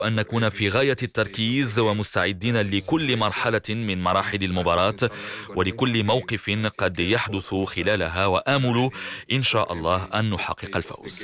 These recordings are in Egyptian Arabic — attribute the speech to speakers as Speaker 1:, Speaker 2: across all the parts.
Speaker 1: أن نكون في غاية التركيز ومستعدين لكل مرحلة من مراحل المباراة ولكل موقف قد يحدث خلالها وآمل إن شاء الله أن نحقق الفوز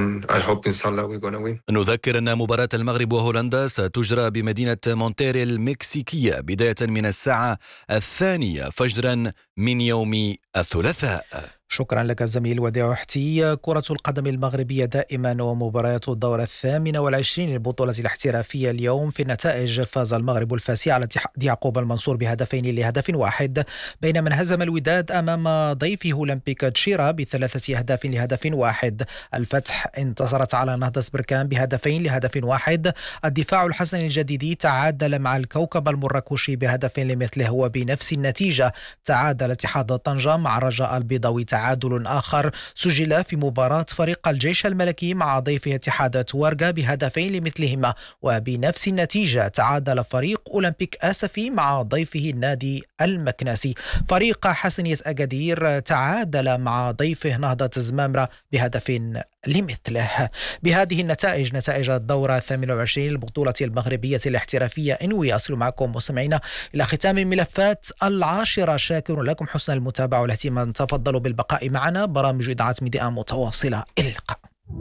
Speaker 2: نذكر أن مباراة المغرب وهولندا ستجرى بمدينة مونتيري المكسيكية بداية من الساعة الثانية فجرا من يوم الثلاثاء
Speaker 3: شكرا لك زميل وديع حتي كرة القدم المغربية دائما ومباريات الدورة الثامنة والعشرين للبطولة الاحترافية اليوم في النتائج فاز المغرب الفاسي على يعقوب المنصور بهدفين لهدف واحد بينما انهزم الوداد أمام ضيفه أولمبيك تشيرا بثلاثة أهداف لهدف واحد الفتح انتصرت على نهضة بركان بهدفين لهدف واحد الدفاع الحسن الجديدي تعادل مع الكوكب المراكشي بهدف لمثله وبنفس النتيجة تعادل اتحاد طنجة مع الرجاء البيضاوي تعادل آخر سجل في مباراة فريق الجيش الملكي مع ضيفه اتحاد توارغا بهدفين لمثلهما وبنفس النتيجة تعادل فريق أولمبيك آسفي مع ضيفه النادي المكناسي فريق حسنية أكادير تعادل مع ضيفه نهضة زمامرة بهدف لمثله بهذه النتائج نتائج الدورة 28 للبطولة المغربية الاحترافية انوي أصل معكم مستمعينا إلى ختام ملفات العاشرة شاكر لكم حسن المتابعة والاهتمام تفضلوا بالبقاء معنا برامج إذاعة ميديا متواصلة إلى اللقاء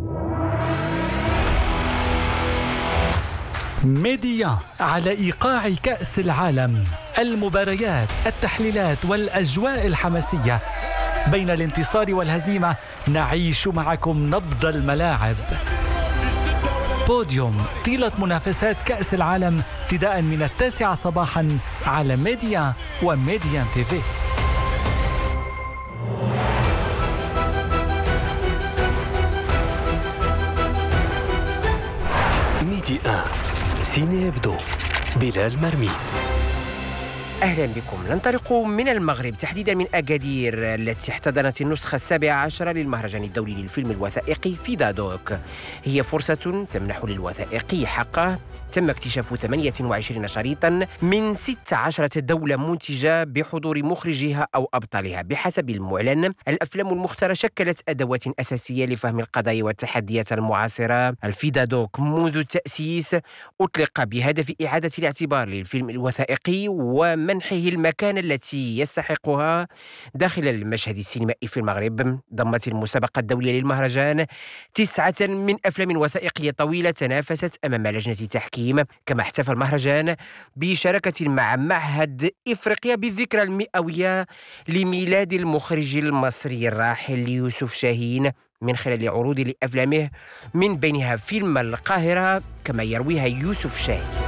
Speaker 4: ميديا على ايقاع كاس العالم المباريات التحليلات والاجواء الحماسيه بين الانتصار والهزيمه نعيش معكم نبض الملاعب بوديوم طيلة منافسات كأس العالم ابتداء من التاسعة صباحا على ميديا وميديا تيفي
Speaker 5: ميديا سيني يبدو بلال مرميد
Speaker 6: أهلا بكم ننطلق من المغرب تحديدا من أكادير التي احتضنت النسخة السابعة عشرة للمهرجان الدولي للفيلم الوثائقي في دادوك هي فرصة تمنح للوثائقي حقه تم اكتشاف 28 شريطا من 16 دولة منتجة بحضور مخرجها أو أبطالها بحسب المعلن الأفلام المختارة شكلت أدوات أساسية لفهم القضايا والتحديات المعاصرة الفيدادوك منذ التأسيس أطلق بهدف إعادة الاعتبار للفيلم الوثائقي ومنحه المكانة التي يستحقها داخل المشهد السينمائي في المغرب ضمت المسابقة الدولية للمهرجان تسعة من أفلام وثائقية طويلة تنافست أمام لجنة تحكيم التحكيم كما احتفى المهرجان بشراكة مع معهد إفريقيا بالذكرى المئوية لميلاد المخرج المصري الراحل يوسف شاهين من خلال عروض لأفلامه من بينها فيلم القاهرة كما يرويها يوسف شاهين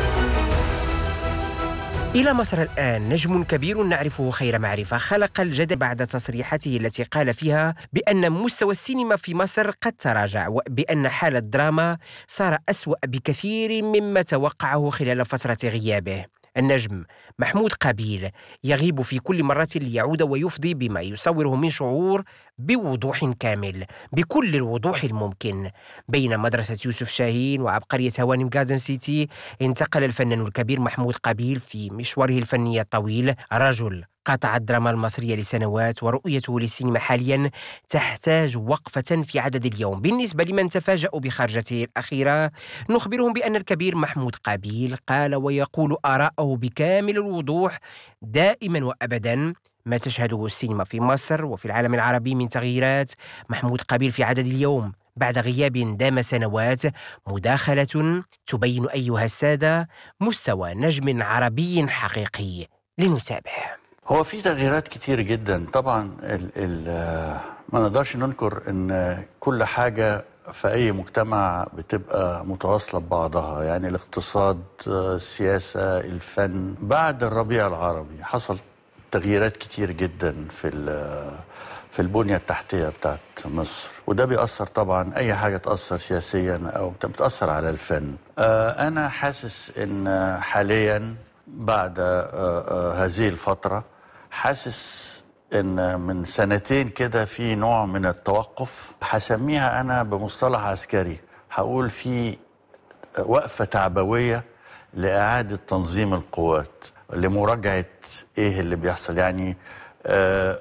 Speaker 6: إلى مصر الآن نجم كبير نعرفه خير معرفة خلق الجدل بعد تصريحاته التي قال فيها بأن مستوى السينما في مصر قد تراجع وبأن حال الدراما صار أسوأ بكثير مما توقعه خلال فترة غيابه النجم محمود قابيل يغيب في كل مرة ليعود ويفضي بما يصوره من شعور بوضوح كامل بكل الوضوح الممكن بين مدرسة يوسف شاهين وعبقرية هوانم جاردن سيتي انتقل الفنان الكبير محمود قابيل في مشواره الفني الطويل رجل قاطع الدراما المصرية لسنوات ورؤيته للسينما حاليا تحتاج وقفة في عدد اليوم بالنسبة لمن تفاجأوا بخرجته الأخيرة نخبرهم بأن الكبير محمود قابيل قال ويقول آراءه بكامل الوضوح دائما وأبدا ما تشهده السينما في مصر وفي العالم العربي من تغييرات محمود قابيل في عدد اليوم بعد غياب دام سنوات مداخلة تبين أيها السادة مستوى نجم عربي حقيقي لنتابع
Speaker 7: هو في تغييرات كتير جدا طبعا ال ال ما نقدرش ننكر ان كل حاجه في اي مجتمع بتبقى متواصله ببعضها يعني الاقتصاد السياسه الفن بعد الربيع العربي حصل تغييرات كتير جدا في في البنيه التحتيه بتاعت مصر وده بيأثر طبعا اي حاجه تأثر سياسيا او بتأثر على الفن انا حاسس ان حاليا بعد هذه الفتره حاسس ان من سنتين كده في نوع من التوقف هسميها انا بمصطلح عسكري هقول في وقفه تعبويه لاعاده تنظيم القوات لمراجعه ايه اللي بيحصل يعني آه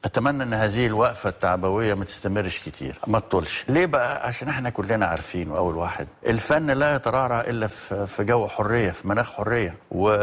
Speaker 7: اتمنى ان هذه الوقفه التعبويه ما تستمرش كتير ما تطولش ليه بقى عشان احنا كلنا عارفين واول واحد الفن لا يترعرع الا في في جو حريه في مناخ حريه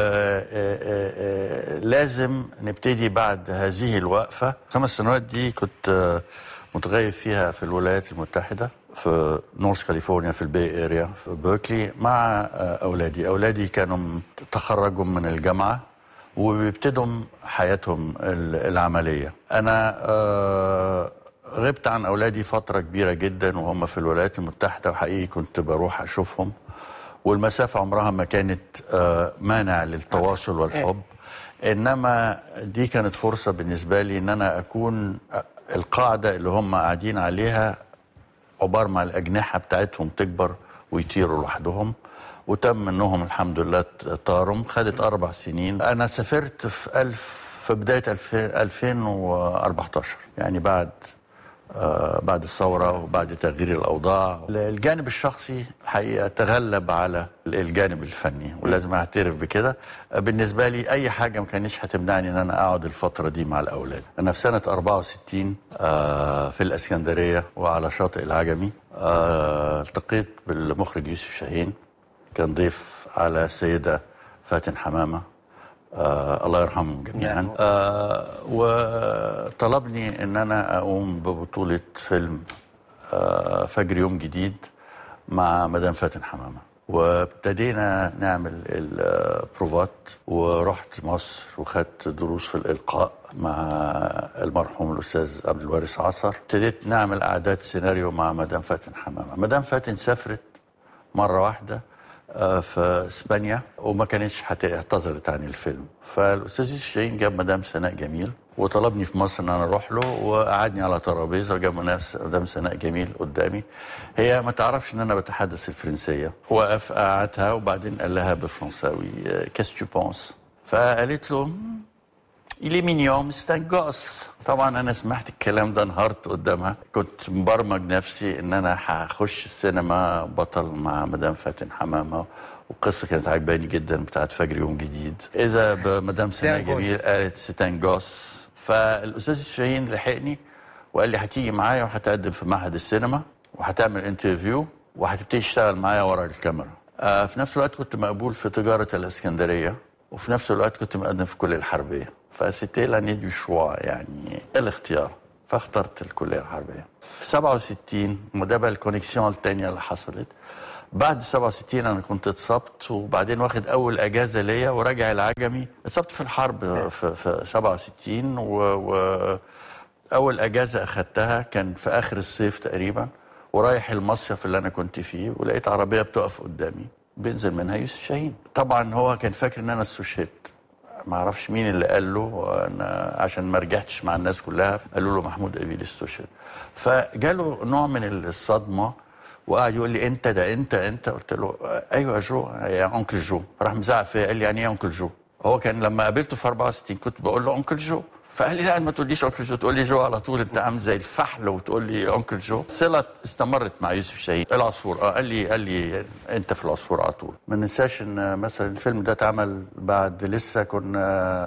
Speaker 7: ولازم نبتدي بعد هذه الوقفه خمس سنوات دي كنت آه، متغيب فيها في الولايات المتحده في نورث كاليفورنيا في البي اريا في بيركلي مع آه، اولادي اولادي كانوا م- تخرجوا من الجامعه وبيبتدوا حياتهم ال- العمليه انا آه، غبت عن اولادي فتره كبيره جدا وهم في الولايات المتحده وحقيقي كنت بروح اشوفهم والمسافه عمرها ما كانت آه، مانع للتواصل والحب انما دي كانت فرصه بالنسبه لي ان انا اكون القاعده اللي هم قاعدين عليها عبارة ما الأجنحة بتاعتهم تكبر ويطيروا لوحدهم وتم منهم الحمد لله طارم خدت أربع سنين أنا سافرت في ألف في بداية 2000 2014 يعني بعد آه بعد الثورة وبعد تغيير الأوضاع الجانب الشخصي الحقيقة تغلب على الجانب الفني ولازم أعترف بكده بالنسبة لي أي حاجة ما كانتش هتمنعني أن أنا أقعد الفترة دي مع الأولاد أنا في سنة 64 آه في الإسكندرية وعلى شاطئ العجمي آه التقيت بالمخرج يوسف شاهين كان ضيف على السيدة فاتن حمامة آه الله يرحمهم جميعا آه وطلبني ان انا اقوم ببطوله فيلم آه فجر يوم جديد مع مدام فاتن حمامه وابتدينا نعمل البروفات ورحت مصر وخدت دروس في الالقاء مع المرحوم الاستاذ عبد الوارث عصر ابتديت نعمل اعداد سيناريو مع مدام فاتن حمامه مدام فاتن سافرت مره واحده آه، في اسبانيا وما كانتش حتى اعتذرت عن الفيلم فالاستاذ يوسف شاهين جاب مدام سناء جميل وطلبني في مصر ان انا اروح له وقعدني على ترابيزه وجاب منافس- مدام سناء جميل قدامي هي ما تعرفش ان انا بتحدث الفرنسيه وقف قعدها وبعدين قال لها بفرنساوي كاس تو بونس فقالت له Il est mignon, c'est un gosse. طبعا انا سمعت الكلام ده انهارت قدامها كنت مبرمج نفسي ان انا هخش السينما بطل مع مدام فاتن حمامه والقصه كانت عجباني جدا بتاعت فجر يوم جديد اذا بمدام سناء
Speaker 6: جوس.
Speaker 7: جميل قالت ستان جوس فالاستاذ شاهين لحقني وقال لي هتيجي معايا وهتقدم في معهد السينما وهتعمل انترفيو وهتبتدي تشتغل معايا ورا الكاميرا آه في نفس الوقت كنت مقبول في تجاره الاسكندريه وفي نفس الوقت كنت مقدم في الكليه الحربيه فسيتي لاني دو شوا يعني الاختيار فاخترت الكليه الحربيه في 67 وده بقى الكونكسيون الثانيه اللي حصلت بعد 67 انا كنت اتصبت وبعدين واخد اول اجازه ليا وراجع العجمي اتصبت في الحرب في, في 67 و, و اول اجازه اخدتها كان في اخر الصيف تقريبا ورايح المصيف اللي انا كنت فيه ولقيت عربيه بتقف قدامي بينزل منها يوسف شاهين طبعا هو كان فاكر ان انا استشهدت ما اعرفش مين اللي قال له انا عشان ما رجعتش مع الناس كلها قالوا له محمود ابيل استشهد فجاله نوع من الصدمه وقعد يقول لي انت ده انت انت قلت له ايوه يا جو يا انكل جو راح مزعق فيا قال لي يعني ايه انكل جو هو كان لما قابلته في 64 كنت بقول له انكل جو فقال لي لا ما تقوليش انكل جو تقول لي جو على طول انت عامل زي الفحل وتقول لي انكل جو صله استمرت مع يوسف شاهين العصفور اه قال لي قال لي انت في العصفور على طول ما ننساش ان مثلا الفيلم ده اتعمل بعد لسه كنا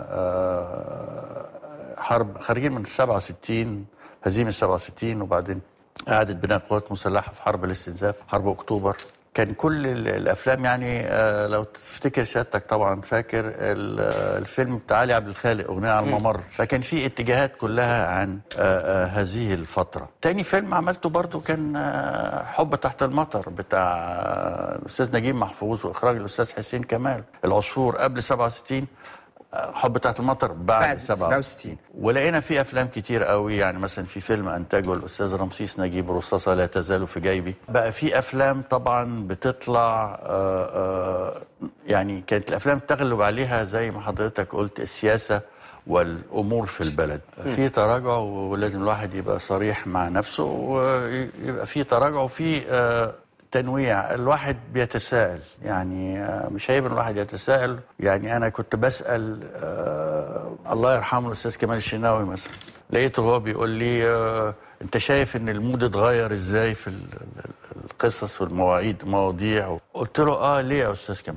Speaker 7: آه، حرب خارجين من 67 هزيمه 67 وبعدين اعاده بناء قوات مسلحه في حرب الاستنزاف حرب اكتوبر كان كل ال- الافلام يعني آه، لو تفتكر سيادتك طبعا فاكر ال- آه، الفيلم بتاع علي عبد الخالق اغنيه على الممر فكان في اتجاهات كلها عن آه، آه، هذه الفتره تاني فيلم عملته برضو كان آه، حب تحت المطر بتاع آه، الاستاذ نجيب محفوظ واخراج الاستاذ حسين كمال العصفور قبل 67 آه، حب تحت المطر بعد,
Speaker 6: بعد
Speaker 7: 67
Speaker 6: 67.
Speaker 7: ولقينا في افلام كتير قوي يعني مثلا في فيلم انتجه الاستاذ رمسيس نجيب رصاصه لا تزال في جيبي بقى في افلام طبعا بتطلع آه، آه، يعني كانت الافلام تغلب عليها زي ما حضرتك قلت السياسه والامور في البلد في تراجع ولازم الواحد يبقى صريح مع نفسه ويبقى في تراجع وفي آه، تنويع الواحد بيتساءل يعني آه، مش عيب ان الواحد يتساءل يعني انا كنت بسال آه الله يرحمه الاستاذ كمال الشناوي مثلا لقيته هو بيقول لي آه انت شايف ان المود اتغير ازاي في ال- ال- القصص والمواعيد مواضيع قلت له اه ليه يا استاذ كمال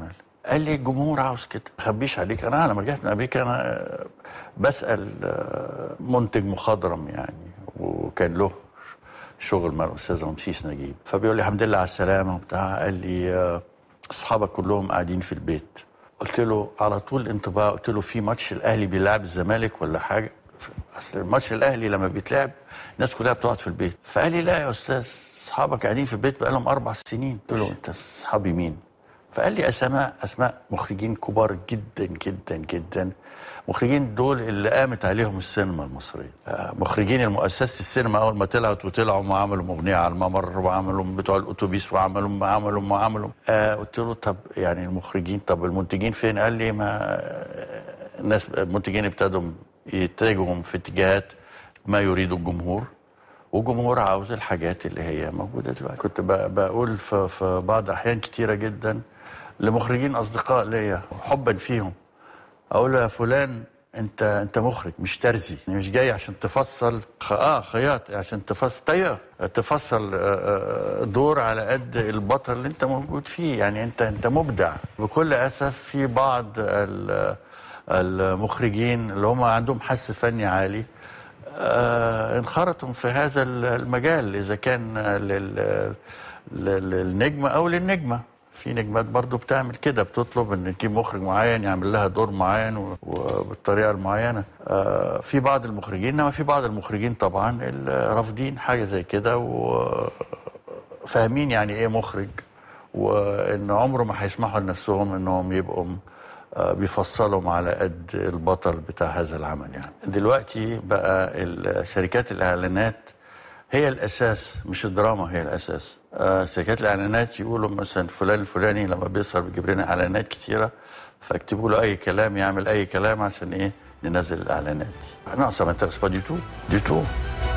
Speaker 7: قال لي الجمهور عاوز كده ما اخبيش عليك انا لما رجعت من امريكا انا بسال آه، منتج مخضرم يعني وكان له شغل مع الاستاذ رمسيس نجيب فبيقول لي الحمد لله على السلامه وبتاع قال لي آه، اصحابك كلهم قاعدين في البيت قلت له على طول انطباع قلت له في ماتش الاهلي بيلعب الزمالك ولا حاجه اصل الماتش الاهلي لما بيتلعب الناس كلها بتقعد في البيت فقال لي لا يا استاذ اصحابك قاعدين في البيت بقالهم اربع سنين قلت له انت اصحابي مين فقال لي اسماء اسماء مخرجين كبار جدا جدا جدا مخرجين دول اللي قامت عليهم السينما المصريه آه، مخرجين المؤسسه السينما اول ما طلعت وطلعوا ما عملوا مغنيه على الممر وعملوا بتوع الاتوبيس وعملوا ما عملوا ما عملوا آه قلت له طب يعني المخرجين طب المنتجين فين قال لي ما آه، الناس المنتجين ابتدوا يتجهوا في اتجاهات ما يريده الجمهور والجمهور عاوز الحاجات اللي هي موجوده دلوقتي كنت ب- بقول في, في بعض احيان كتيره جدا لمخرجين اصدقاء ليا حبا فيهم اقول له يا فلان انت انت مخرج مش ترزي يعني مش جاي عشان تفصل خ... اه خياط عشان تفصل طيب تفصل آه، آه، دور على قد البطل اللي انت موجود فيه يعني انت انت مبدع بكل اسف في بعض ال- المخرجين اللي هم عندهم حس فني عالي آه، انخرطوا في هذا المجال اذا كان لل- لل- للنجمه او للنجمه في نجمات برضو بتعمل كده بتطلب ان تجيب مخرج معين يعمل لها دور معين و- وبالطريقه المعينه آه، في بعض المخرجين انما في بعض المخرجين طبعا اللي رافضين حاجه زي كده وفاهمين يعني ايه مخرج وان عمره ما هيسمحوا لنفسهم انهم يبقوا آه، بيفصلهم على قد البطل بتاع هذا العمل يعني دلوقتي بقى ال- شركات الاعلانات هي الاساس مش الدراما هي الاساس آه، شركات الاعلانات يقولوا مثلا فلان الفلاني لما بيظهر بيجيب لنا اعلانات كتيره فاكتبوا له اي كلام يعمل اي كلام عشان ايه ننزل الاعلانات non ça m'intéresse pas du tout du tout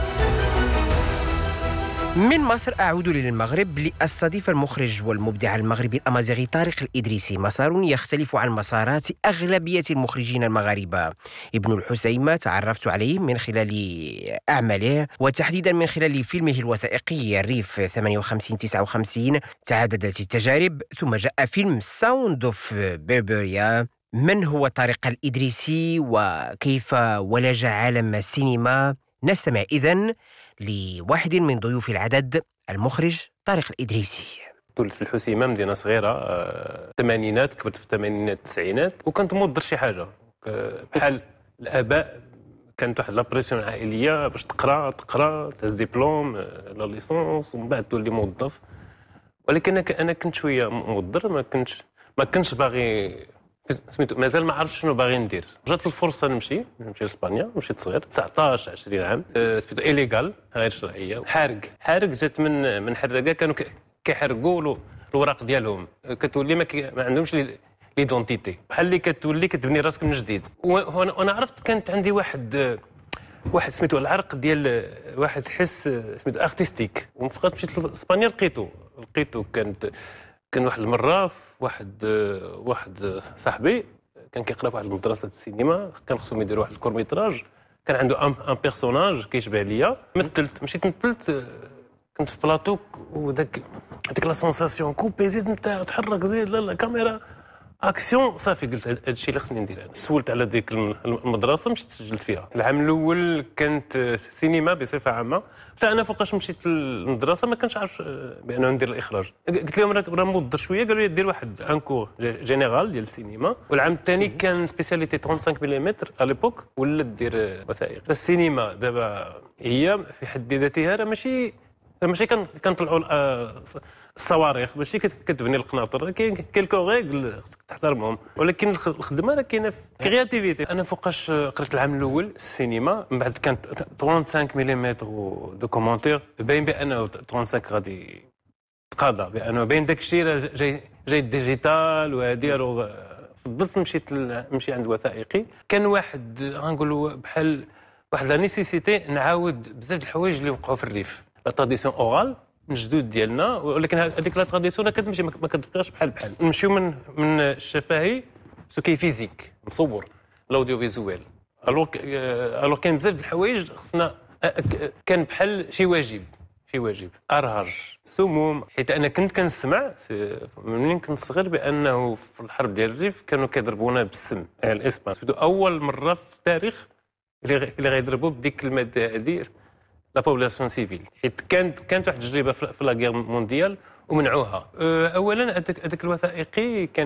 Speaker 6: من مصر أعود للمغرب لأستضيف المخرج والمبدع المغربي الأمازيغي طارق الإدريسي مسار يختلف عن مسارات أغلبية المخرجين المغاربة ابن الحسيمة تعرفت عليه من خلال أعماله وتحديدا من خلال فيلمه الوثائقي الريف 58-59 تعددت التجارب ثم جاء فيلم ساوند اوف بيربريا من هو طارق الإدريسي وكيف ولج عالم السينما نستمع إذن لواحد من ضيوف العدد المخرج طارق الإدريسي
Speaker 8: ولدت في الحسيمه مدينه صغيره آه، الثمانينات كبرت في الثمانينات التسعينات وكنت مضر شي حاجه آه، بحال الاباء كانت واحد لابريسيون عائليه باش تقرا تقرا تهز ديبلوم آه، لا ليسونس ومن بعد تولي موظف ولكن انا ك- انا كنت شويه مضر ما كنتش ما كنتش باغي سميتو مازال ما عرفتش شنو باغي ندير جات الفرصه نمشي نمشي لاسبانيا مشيت صغير 19 20 عام آه، سميتو ايليغال غير شرعيه حارق حارق جات من من حراقه كانوا ك- كيحرقوا له الوراق ديالهم آه، كتولي ما, كي- ما عندهمش لي- ليدونتيتي بحال اللي كتولي كتبني راسك من جديد وانا وأنا عرفت كانت عندي واحد آه، واحد سميتو العرق ديال آه، واحد حس آه، سميتو ارتستيك ومن فقط مشيت لاسبانيا لقيتو لقيتو كانت كان واحد المره في واحد آه، واحد آه، صاحبي كان كيقرا في واحد المدرسه السينما كان خصهم يديروا واحد الكورميتراج كان عنده ان ان بيرسوناج كيشبه ليا مثلت مشيت مثلت آه، كنت في بلاطو وداك هذيك لا سونساسيون كوبي زيد انت تحرك زيد لا لا كاميرا اكسيون صافي قلت هذا الشيء اللي خصني ندير انا سولت على ديك الم- المدرسه مشيت سجلت فيها العام الاول كانت آه، سينما بصفه عامه حتى انا فوقاش مشيت للمدرسه ما كنتش عارف آه، بانه ندير الاخراج قلت لهم راك راه مضر شويه قالوا لي دير واحد ان كور جينيرال ديال السينما والعام الثاني كان سبيسياليتي 35 ملم على ليبوك ولا دير آه، وثائق السينما دابا هي في حد ذاتها راه ماشي ماشي كان كنطلعوا آه، الصواريخ ماشي كت- كتبني القناطر كاين كيلكو ريغل خصك تحترمهم ولكن الخ- الخدمه راه كاينه في كرياتيفيتي انا فوقاش قريت العام الاول السينما من بعد كانت 35 ملم دو كومونتير باين بانه 35 غادي تقاضى بانه باين داك الشيء راه جاي جاي ديجيتال وهادي الوغ فضلت مشيت ل- نمشي عند وثائقي كان واحد غنقولوا بحال واحد لا نيسيسيتي نعاود بزاف د الحوايج اللي وقعوا في الريف لا تراديسيون اورال من الجدود ديالنا ولكن هذيك لا تراديسيون كتمشي ما ما كتبقاش بحال بحال نمشيو من من الشفاهي سو كي فيزيك مصور الاوديو فيزوال الوغ الوغ كاين بزاف د الحوايج خصنا أ- ك- كان بحال شي واجب شي واجب ارهج سموم حيت انا كنت كنسمع سي- منين كنت صغير بانه في الحرب ديال الريف كانوا كيضربونا بالسم على الاسبان اول مره في التاريخ اللي غ- اللي غيضربوا بديك الماده هذه لا بوبولاسيون سيفيل حيت كانت كانت واحد التجربه في في لا غير مونديال ومنعوها أه، اولا هذاك هذاك الوثائقي كان